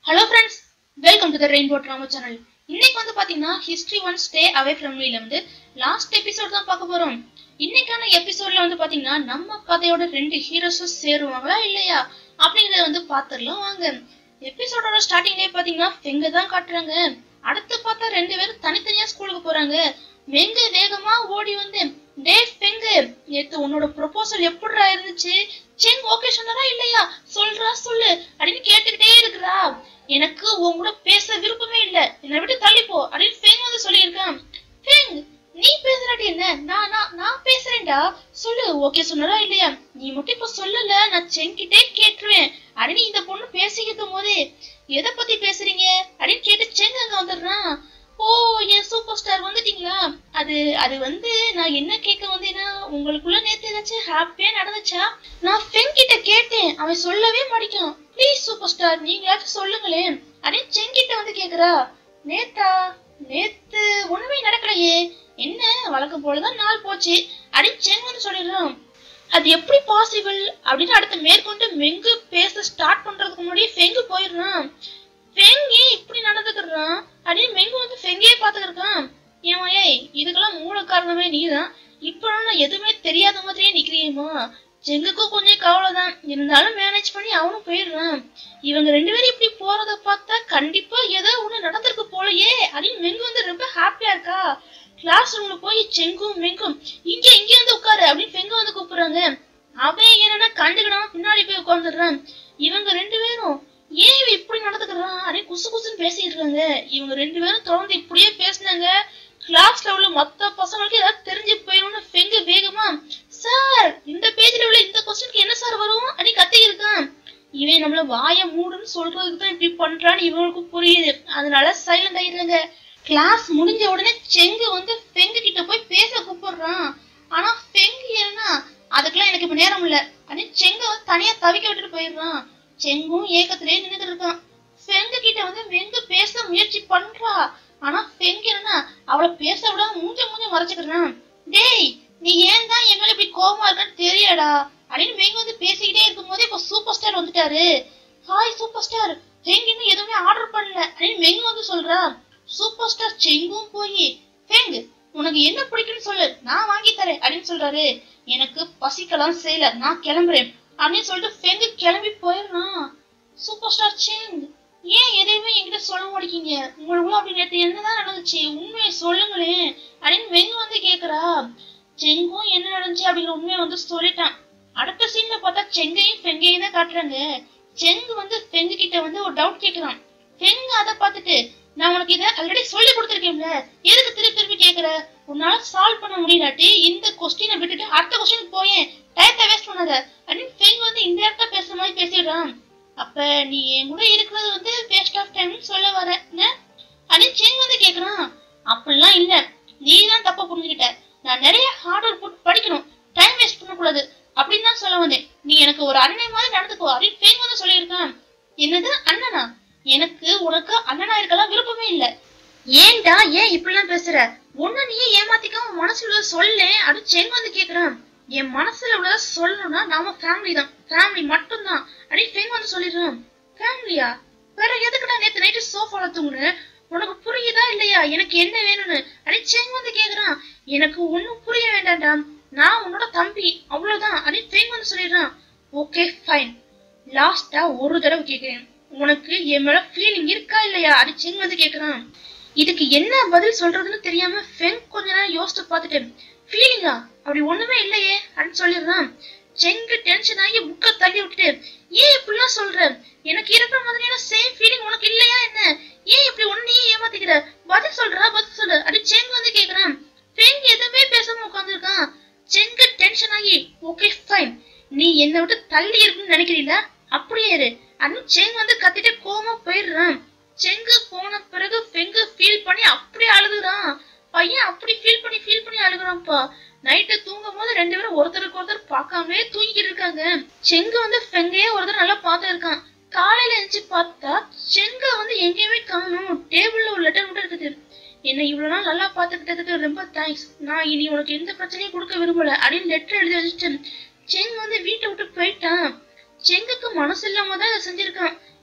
hello friends welcome to the rainbow drama channel இன்னைக்கு வந்து பாத்தீங்கன்னா history one stay away from மீல வந்து லாஸ்ட் எபிசோட் தான் பார்க்க போறோம் இன்னைக்கான எபிசோட்ல வந்து பாத்தீங்கன்னா நம்ம கதையோட ரெண்டு ஹீரோஸும் சேருவாங்களா இல்லையா அப்படிங்கறத வந்து பாத்துடலாம் வாங்க எபிசோடோட ஸ்டார்டிங்லயே பாத்தீங்கன்னா ஃபெங்க தான் காட்டுறாங்க அடுத்து பார்த்தா ரெண்டு பேரும் தனித்தனியா ஸ்கூலுக்கு போறாங்க வெங்க வேகமா ஓடி வந்து டே ஃபெங்கு நேத்து உன்னோட ப்ரொபோசல் எப்படிடா இருந்துச்சு செங் ஓகே சொன்னதா இல்லையா சொல்றா சொல்லு அப்படின்னு கேட்டுக்கிட்டே இருக்கிறா எனக்கு உன் கூட பேச விருப்பமே இல்ல என்னை விட்டு தள்ளிப்போ அப்படின்னு ஃபெங் வந்து சொல்லியிருக்கான் ஃபெங் நீ பேசுறாடி என்ன நான் நான் நான் பேசுறேன்டா சொல்லு ஓகே சொன்னதா இல்லையா நீ மட்டும் இப்ப சொல்லல நான் செங்கிட்டே கேட்டுருவேன் அப்படின்னு இந்த பொண்ணு பேசிக்கிட்டு போதே எதை பத்தி பேசுறீங்க அப்படின்னு கேட்டு செங் அங்க வந்துடுறான் ஓ என் சூப்பர் ஸ்டார் வந்துட்டீங்களா அது அது வந்து நான் என்ன கேட்க வந்தேன்னா உங்களுக்குள்ள நேத்து ஏதாச்சும் ஹாப்பியா நடந்துச்சா நான் ஃபெங் கிட்ட கேட்டேன் அவன் சொல்லவே மாட்டேங்கான் ப்ளீஸ் சூப்பர் ஸ்டார் நீங்களாச்சும் சொல்லுங்களேன் அப்படின்னு செங் கிட்ட வந்து கேக்குறா நேத்தா நேத்து ஒண்ணுமே நடக்கலையே என்ன வழக்கம் போலதான் நாள் போச்சு அப்படின்னு செங் வந்து சொல்லிடுறான் அது எப்படி பாசிபிள் அப்படின்னு அடுத்து மேற்கொண்டு மெங்கு பேச ஸ்டார்ட் பண்றதுக்கு முன்னாடி ஃபெங்கு போயிடுறான் ஃபெங் ஏன் இப்படி நடந்துக்கிறான் அப்படின்னு மெங்கு வந்து ஃபெங்கே பாத்துக்கிருக்கான் ஏமா ஏய் இதுக்கெல்லாம் மூல காரணமே நீதான் இப்போ நான் எதுவுமே தெரியாத மாதிரியே நிக்கிறியேமா செங்குக்கும் கொஞ்சம் கவலை தான் இருந்தாலும் மேனேஜ் பண்ணி அவனும் போயிடுறான் இவங்க ரெண்டு பேரும் இப்படி போறத பார்த்தா கண்டிப்பா ஏதோ ஒண்ணு நடந்திருக்கு போலயே அப்படின்னு மெங்கு வந்து ரொம்ப ஹாப்பியா இருக்கா கிளாஸ் ரூம்ல போய் செங்கும் மெங்கும் இங்க இங்க வந்து உட்காரு அப்படின்னு ஃபெங்க வந்து கூப்பிடுறாங்க அவன் என்னன்னா கண்டுக்கிடாம பின்னாடி போய் உட்காந்துடுறான் இவங்க ரெண்டு பேரும் ஏன் இவன் இப்படி நடந்துக்கிறான் அப்படின்னு குசு குசுன்னு பேசிட்டு இருக்காங்க இவங்க ரெண்டு பேரும் தொடர்ந்து இப்படியே பேசினாங்க கிளாஸ்ல உள்ள மொத்த பசங்களுக்கு ஏதாவது தெரிஞ்சு போயிடும்னு ஃபெங்க வேகமா சார் இந்த பேஜ்ல உள்ள இந்த கொஸ்டினுக்கு என்ன சார் வரும் அப்படின்னு கத்தி இருக்கான் இவன் நம்மள வாய மூடுன்னு சொல்றதுக்கு தான் இப்படி பண்றான்னு இவனுக்கு புரியுது அதனால சைலண்ட் ஆயிடுறாங்க கிளாஸ் முடிஞ்ச உடனே செங்கு வந்து ஃபெங்கு கிட்ட போய் பேச கூப்பிடுறான் ஆனா ஃபெங்கு ஏன்னா அதுக்கெல்லாம் எனக்கு இப்ப நேரம் இல்ல அப்படின்னு செங்க வந்து தனியா தவிக்க விட்டுட்டு போயிடுறான் செங்கும் ஏக்கத்திலே நின்னுட்டு இருக்கான் ஃபெங்கு கிட்ட வந்து வெங்கு பேச முயற்சி பண்றா ஆனா ஃபெங்கு என்னன்னா அவளை பேச விடாம மூஞ்ச மூஞ்ச மறைச்சுக்கிறான் டேய் நீ ஏன் தான் என் மேல இப்படி கோவமா இருக்கன்னு தெரியாடா அப்படின்னு வெங்கு வந்து பேசிக்கிட்டே இருக்கும் போதே இப்ப சூப்பர் ஸ்டார் வந்துட்டாரு ஹாய் சூப்பர் ஸ்டார் ஃபெங் இன்னும் எதுவுமே ஆர்டர் பண்ணல அப்படின்னு வெங்கு வந்து சொல்றா சூப்பர் ஸ்டார் செங்கும் போய் ஃபெங் உனக்கு என்ன பிடிக்கும்னு சொல்லு நான் வாங்கி தரேன் அப்படின்னு சொல்றாரு எனக்கு பசிக்கலாம் செய்யல நான் கிளம்புறேன் அப்படின்னு சொல்லிட்டு ஃபெங்கு கிளம்பி போயிடுறான் சூப்பர் ஸ்டார் செங் ஏன் எதையுமே என்கிட்ட சொல்ல மாட்டேங்க உங்களுக்குள்ள அப்படி நேற்று என்னதான் நடந்துச்சு உண்மையை சொல்லுங்களேன் அப்படின்னு வெங்கு வந்து கேக்குறா செங்கும் என்ன நடந்துச்சு அப்படிங்கிற உண்மையை வந்து சொல்லிட்டான் அடுத்த சீன்ல பார்த்தா செங்கையும் ஃபெங்கையும் தான் காட்டுறாங்க செங்கு வந்து ஃபெங்கு கிட்ட வந்து ஒரு டவுட் கேக்குறான் ஃபெங்கு அதை பார்த்துட்டு நான் உனக்கு இதை ஆல்ரெடி சொல்லி கொடுத்துருக்கேன்ல எதுக்கு திருப்பி திருப்பி கேக்குற உன்னால சால்வ் பண்ண முடியலாட்டி இந்த கொஸ்டினை விட்டுட்டு அடுத்த கொஸ்டின் போயேன் டயத்தை வேஸ்ட் பண்ணாத அப்படின்னு ஃபெங் வந்து இந்த இடத்த பேசுற மாதிரி பேசிடுறான் அப்ப நீ என் கூட இருக்கிறது வந்து வேஸ்ட் ஆஃப் டைம்னு சொல்ல வர என்ன அப்படின்னு செங் வந்து கேக்குறான் அப்படிலாம் இல்ல நீ தான் தப்பா புரிஞ்சுக்கிட்ட நான் நிறைய ஹார்ட் ஒர்க் போட்டு படிக்கணும் டைம் வேஸ்ட் பண்ணக்கூடாது அப்படின்னு தான் சொல்ல வந்தேன் நீ எனக்கு ஒரு அண்ணன் மாதிரி நடந்துக்கோ அப்படின்னு ஃபெங் வந்து சொல்லியிருக்கான் என்னது அண்ணனா எனக்கு உனக்கு அண்ணனா இருக்கலாம் விருப்பமே இல்ல ஏன்டா ஏன் இப்படிலாம் பேசுற ஒண்ணு நீயே ஏமாத்திக்காம மனசுல உள்ளத சொல்லேன் அப்படின்னு செங் வந்து கேக்குறான் என் மனசுல உள்ளத சொல்லணும்னா நாம ஃபேமிலி தான் ஃபேமிலி மட்டும்தான் அப்படின்னு ஃபெங் வந்து சொல்லிடுறான் ஃபேமிலியா வேற எதுக்குடா நேத்து நைட்டு சோஃபால தூங்குன உனக்கு புரியுதா இல்லையா எனக்கு என்ன வேணும்னு அப்படின்னு செங் வந்து கேக்குறான் எனக்கு ஒண்ணும் புரிய வேண்டாம்டா நான் உன்னோட தம்பி அவ்வளவுதான் அப்படின்னு ஃபெங் வந்து சொல்லிடுறான் ஓகே ஃபைன் லாஸ்டா ஒரு தடவை கேக்குறேன் உனக்கு என் மேல ஃபீலிங் இருக்கா இல்லையா அப்படின்னு செங் வந்து கேக்குறான் இதுக்கு என்ன பதில் சொல்றதுன்னு தெரியாம ஃபெங் கொஞ்ச நேரம் யோசிச்சு பார்த்துட்டு ஃபீலிங்கா அப்படி ஒண்ணுமே இல்லையே அப்படின்னு சொல்லிடுறான் செங்கு டென்ஷன் ஆகி புக்க தள்ளி விட்டுட்டு ஏன் இப்படிலாம் சொல்ற எனக்கு இருக்கிற மாதிரியான சேம் ஃபீலிங் உனக்கு இல்லையா என்ன ஏன் இப்படி ஒன்னையே ஏமாத்திக்கிற பதில் சொல்றா பதில் சொல்லு அப்படி செங் வந்து கேக்குறான் ஃபெங் எதுவுமே பேசாம உட்காந்துருக்கான் செங்கு டென்ஷன் ஆகி ஓகே ஃபைன் நீ என்னை விட்டு தள்ளி இருக்குன்னு நினைக்கிறீங்களா அப்படியே இரு அப்படின்னு செங் வந்து கத்திட்டு கோமா போயிடுறான் செங்கு போன பிறகு ஃபெங்கு ஃபீல் பண்ணி அப்படியே அழுகுறான் பையன் அப்படி ஃபீல் பண்ணி ஃபீல் பண்ணி அழுகுறான்ப்பா நைட்டு தூங்கும் போது ரெண்டு பேரும் ஒருத்தருக்கு ஒருத்தர் பார்க்காமலே தூங்கிட்டு இருக்காங்க செங்கு வந்து ஃபெங்கையே ஒருத்தர் நல்லா பார்த்து இருக்கான் காலையில எழுந்துச்சு பார்த்தா செங்க வந்து எங்கேயுமே காணும் டேபிள்ல ஒரு லெட்டர் மட்டும் இருக்குது என்னை இவ்வளவு நாள் நல்லா பாத்துக்கிட்டதுக்கு ரொம்ப தேங்க்ஸ் நான் இனி உனக்கு எந்த பிரச்சனையும் கொடுக்க விரும்பல அப்படின்னு லெட்டர் எழுதி வச்சுட்டு செங் வந்து வீட்டை விட்டு போயிட்டான் செங்குக்கு மனசு இல்லாம தான் இதை செஞ்சிருக்கான்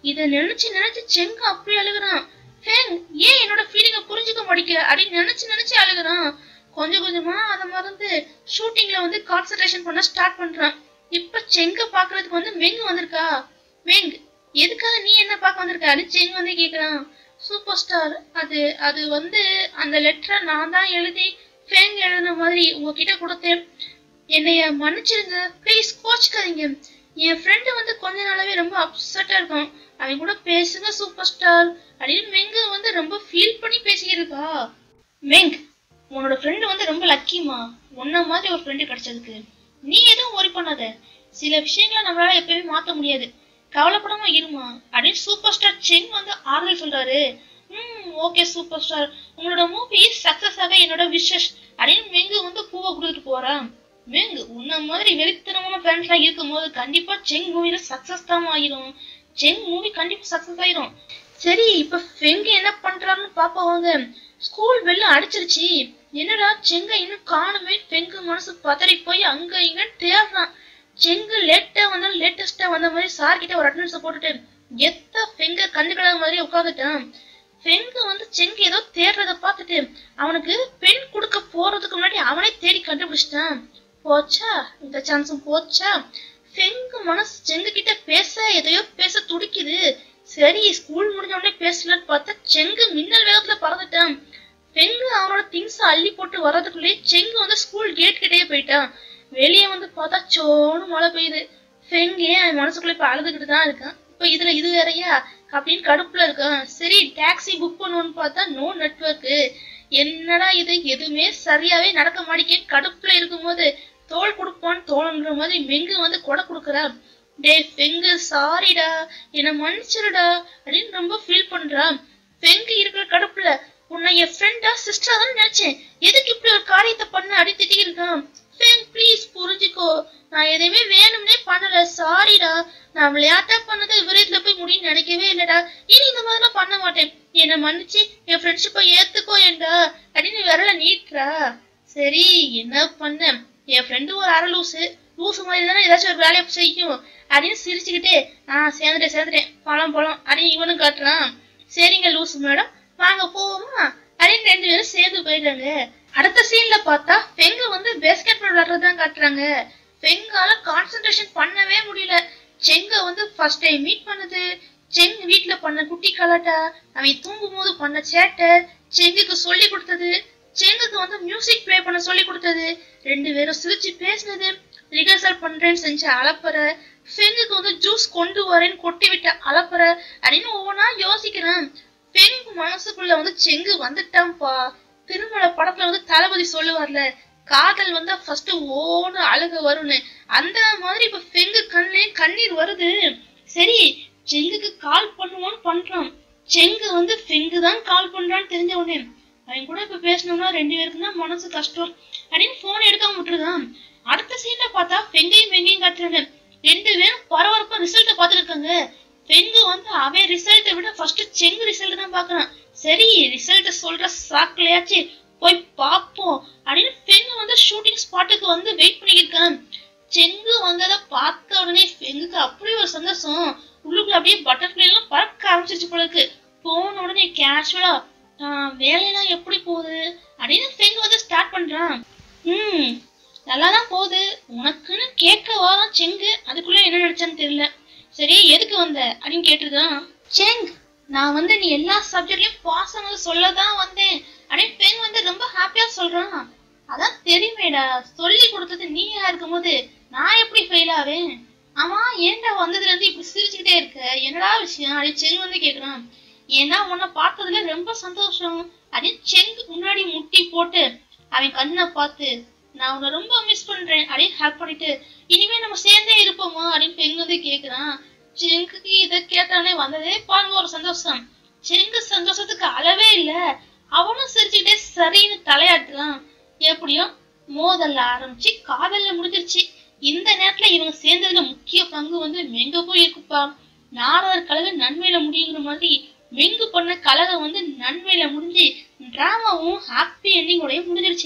இத நினைச்சு நினைச்சு செங்க அப்படி அழுகுறான் ஃபேங் ஏன் என்னோட ஃபீலிங்க புரிஞ்சுக்க மாட்டேங்க அப்படின்னு நினைச்சு நினைச்சு அழுகுறான் கொஞ்சம் கொஞ்சமா அதை மறந்து ஷூட்டிங்ல வந்து கான்சென்ட்ரேஷன் பண்ண ஸ்டார்ட் பண்றான் இப்ப செங்க பாக்குறதுக்கு வந்து மெங் வந்திருக்கா மெங் எதுக்காக நீ என்ன பார்க்க வந்திருக்க அப்படின்னு செங் வந்து கேக்குறான் சூப்பர் ஸ்டார் அது அது வந்து அந்த லெட்டரை நான் தான் எழுதி ஃபேங் எழுதின மாதிரி உங்ககிட்ட கொடுத்தேன் என்னைய மன்னிச்சிருங்க ப்ளீஸ் கோச்சுக்காதீங்க என் ஃப்ரெண்டு வந்து கொஞ்ச நாளாவே ரொம்ப அப்செட்டா இருக்கான் அவன் கூட பேசுங்க சூப்பர் ஸ்டார் அப்படின்னு மெங்க வந்து ரொம்ப ஃபீல் பண்ணி பேசியிருக்கா மெங் உன்னோட ஃப்ரெண்டு வந்து ரொம்ப லக்கிமா உன்ன மாதிரி ஒரு ஃப்ரெண்டு கிடைச்சதுக்கு நீ எதுவும் worry பண்ணாத சில விஷயங்களை நம்மளால எப்பயுமே மாத்த முடியாது கவலைப்படாம இருமா அப்படின்னு சூப்பர் ஸ்டார் செங் வந்து ஆறுதல் சொல்றாரு ம் ஓகே சூப்பர் ஸ்டார் உங்களோட மூவி சக்சஸ் ஆக என்னோட விஷஸ் அப்படின்னு மெங்கு வந்து பூவை கொடுத்துட்டு போறான் மெங்கு உன்ன மாதிரி வெறித்தனமான ஃபேன்ஸ் எல்லாம் இருக்கும்போது கண்டிப்பா செங் மூவில சக்சஸ் தான் ஆயிரும் செங் மூவி கண்டிப்பா சக்சஸ் ஆயிரும் சரி இப்ப ஃபெங்கு என்ன பண்றாருன்னு பாப்பா வாங்க ஸ்கூல் பெல்ல அடிச்சிருச்சு என்னடா செங்க இன்னும் காணுமே ஃபெங்கு மனசு பதறி போய் அங்க இங்க தேடுறான் செங்கு லேட்டா வந்தாலும் லேட்டஸ்டா வந்த மாதிரி சார் கிட்ட ஒரு அட்டன்ஸ் போட்டுட்டு எத்த ஃபெங்க கண்டுக்கிடாத மாதிரி உட்காந்துட்டான் ஃபெங்கு வந்து செங்கு ஏதோ தேடுறத பார்த்துட்டு அவனுக்கு பெண் கொடுக்க போறதுக்கு முன்னாடி அவனே தேடி கண்டுபிடிச்சிட்டான் போச்சா இந்த சான்ஸும் போச்சா ஃபெங்கு மனசு செங்கு கிட்ட பேச எதையோ பேச துடிக்குது சரி ஸ்கூல் முடிஞ்ச உடனே பேசலான்னு பார்த்தா செங்கு மின்னல் வேகத்துல பறந்துட்டான் ஃபெங்கு அவனோட திங்ஸ் அள்ளி போட்டு வர்றதுக்குள்ளேயே செங்கு வந்து ஸ்கூல் கேட் கிட்டே போயிட்டான் வெளியே வந்து பார்த்தா சோன்னு மழை பெய்யுது ஃபெங்கு அவன் மனசுக்குள்ள இப்ப அழுதுகிட்டு தான் இருக்கான் இப்ப இதுல இது வேறயா அப்படின்னு கடுப்புல இருக்கான் சரி டாக்ஸி புக் பண்ணுவோன்னு பார்த்தா நோ நெட்வொர்க்கு என்னடா இது எதுவுமே சரியாவே நடக்க மாட்டேங்க கடுப்புல இருக்கும்போது தோல் கொடுப்பான்னு தோணுன்ற மாதிரி மெங்கு வந்து கொடை கொடுக்குறா டேய் ஃபெங்கு சாரிடா என்னை மன்னிச்சிருடா அப்படின்னு ரொம்ப ஃபீல் பண்றா ஃபெங்கு இருக்கிற கடுப்புல உன்னை என் ஃப்ரெண்டா சிஸ்டரா தான் நினைச்சேன் எதுக்கு இப்படி ஒரு காரியத்தை பண்ண அடி திட்டிக்கிட்டு இருக்கான் ஃபெங் ப்ளீஸ் புரிஞ்சுக்கோ நான் எதையுமே வேணும்னே பண்ணல சாரிடா நான் விளையாட்டா பண்ணது விரைத்துல போய் முடியும்னு நினைக்கவே இல்லடா இனி இந்த மாதிரிலாம் பண்ண மாட்டேன் என்னை மன்னிச்சு என் ஃப்ரெண்ட்ஷிப்பை ஏத்துக்கோ ஏண்டா அப்படின்னு விரல நீட்டுறா சரி என்ன பண்ண என் ஃப்ரெண்டு ஒரு அரை லூசு லூசு மாதிரி தானே ஏதாச்சும் ஒரு வேலையை செய்யும் அப்படின்னு சிரிச்சுக்கிட்டே ஆஹ் சேர்ந்துட்டேன் சேர்ந்துட்டேன் பழம் பழம் அப்படின்னு இவனும் காட்டுறான் சரிங்க லூசு மேடம் வாங்க போவோமா அப்படின்னு ரெண்டு பேரும் சேர்ந்து போயிடுறாங்க அடுத்த சீன்ல பார்த்தா ஃபெங்கு வந்து பேஸ்கெட் பால் விளையாடுறதுதான் காட்டுறாங்க ஃபெங்கால கான்சென்ட்ரேஷன் பண்ணவே முடியல செங்க வந்து ஃபர்ஸ்ட் டைம் மீட் பண்ணுது செங் வீட்ல பண்ண குட்டி கலாட்டா அவன் தூங்கும் போது பண்ண சேட்டை செங்குக்கு சொல்லி கொடுத்தது செங்குக்கு வந்து மியூசிக் ப்ளே பண்ண சொல்லி கொடுத்தது ரெண்டு பேரும் சிரிச்சு பேசினது ரிஹர்சல் பண்றேன்னு செஞ்ச அலப்பற ஃபெங்குக்கு வந்து ஜூஸ் கொண்டு வரேன்னு கொட்டி விட்ட அலப்பற அப்படின்னு ஒவ்வொன்றா யோசிக்கிறேன் பெண் மனசுக்குள்ள வந்து செங்கு வந்துட்டான்ப்பா திருமண படத்துல வந்து தளபதி சொல்லுவார்ல காதல் வந்தா ஃபர்ஸ்ட் ஓன்னு அழுக வரும்னு அந்த மாதிரி இப்ப பெங்கு கண்ணிலே கண்ணீர் வருது சரி செங்குக்கு கால் பண்ணுவோன்னு பண்றான் செங்கு வந்து பெங்கு தான் கால் பண்றான்னு தெரிஞ்ச உடனே அவன் கூட இப்ப பேசணும்னா ரெண்டு பேருக்கும் தான் மனசு கஷ்டம் அப்படின்னு போன் எடுக்காம விட்டுருக்கான் அடுத்த சீன்ல பார்த்தா பெங்கையும் வெங்கையும் காட்டுறாங்க ரெண்டு பேரும் பரபரப்பா ரிசல்ட்ட பாத்துருக்காங்க பெங்கு வந்து அவன் ரிசல்ட்டை விட ஃபர்ஸ்ட் செங்கு ரிசல்ட் தான் பாக்குறான் சரி ரிசல்ட் சொல்ற சாக்குலையாச்சு போய் பாப்போம் அப்படின்னு பெங்கு வந்து ஷூட்டிங் ஸ்பாட்டுக்கு வந்து வெயிட் பண்ணிருக்கான் செங்கு வந்ததை பார்த்த உடனே பெங்குக்கு அப்படி ஒரு சந்தோஷம் உள்ளுக்குள்ள அப்படியே பட்டர்ஃபிளை எல்லாம் பறக்க ஆரம்பிச்சிருச்சு போல இருக்கு போன உடனே கேஷுவலா வேலையெல்லாம் எப்படி போகுது அப்படின்னு பெங்கு வந்து ஸ்டார்ட் பண்றான் ம் நல்லாதான் போகுது உனக்குன்னு கேட்க வாரம் செங்கு அதுக்குள்ள என்ன நினைச்சான்னு தெரியல சரி எதுக்கு வந்த அப்படின்னு கேட்டுருதான் செங் நான் வந்து நீ எல்லா சப்ஜெக்ட்லயும் பாஸ் ஆனது சொல்லதான் வந்தேன் அப்படின்னு பெண் வந்து ரொம்ப ஹாப்பியா சொல்றான் அதான் தெரியுமேடா சொல்லி கொடுத்தது நீயா இருக்கும்போது நான் எப்படி ஃபெயில் ஆவேன் ஆமா ஏன்டா வந்ததுல இருந்து இப்படி சிரிச்சுக்கிட்டே இருக்க என்னடா விஷயம் அப்படின்னு செங் வந்து கேக்குறான் ஏன்னா உன்னை பார்த்ததுல ரொம்ப சந்தோஷம் அப்படின்னு செங் முன்னாடி முட்டி போட்டு அவன் கண்ணை பார்த்து நான் உன்னை ரொம்ப மிஸ் பண்றேன் அப்படின்னு ஹெல்ப் பண்ணிட்டு இனிமே நம்ம சேர்ந்தே இருப்போமா அப்படின்னு பெண் வந்து கேக்குறான் செங்குக்கு இத கேட்டானே வந்ததே பாருங்க ஒரு சந்தோஷம் செங்கு சந்தோஷத்துக்கு அளவே இல்ல அவனும் சிரிச்சுக்கிட்டே சரின்னு தலையாட்டுறான் எப்படியோ மோதல்ல ஆரம்பிச்சு காதல்ல முடிஞ்சிருச்சு இந்த நேரத்துல இவங்க சேர்ந்ததுல முக்கிய பங்கு வந்து மெங்க போய் இருக்குப்பா நாரதர் கழக நன்மையில முடியுங்கிற மாதிரி மெங்கு பண்ண கழகம் வந்து நன்மையில முடிஞ்சு டிராமாவும் ஹாப்பி எண்டிங்கோடய முடிஞ்சிருச்சு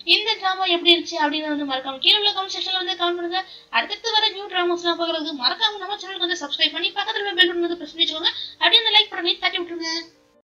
இந்த டிராமா எப்படி இருந்துச்சு அப்படின்னு வந்து மறக்காம கீழே உள்ள கமெண்ட் செக்ஷன்ல வந்து கமெண்ட் பண்ணுங்க அடுத்தடுத்து வர நியூ டிராமாஸ்லாம் பார்க்கறதுக்கு மறக்காம நம்ம சேனலுக்கு வந்து சப்ஸ்கிரைப் பண்ணி பக்கத்துல பெல் பட்டன் வந்து பிரஸ் பண்ணி வச்சுக்கோங்க அப்படியே அந்த லைக் பண்ணி தட்டி விட்டுருங்க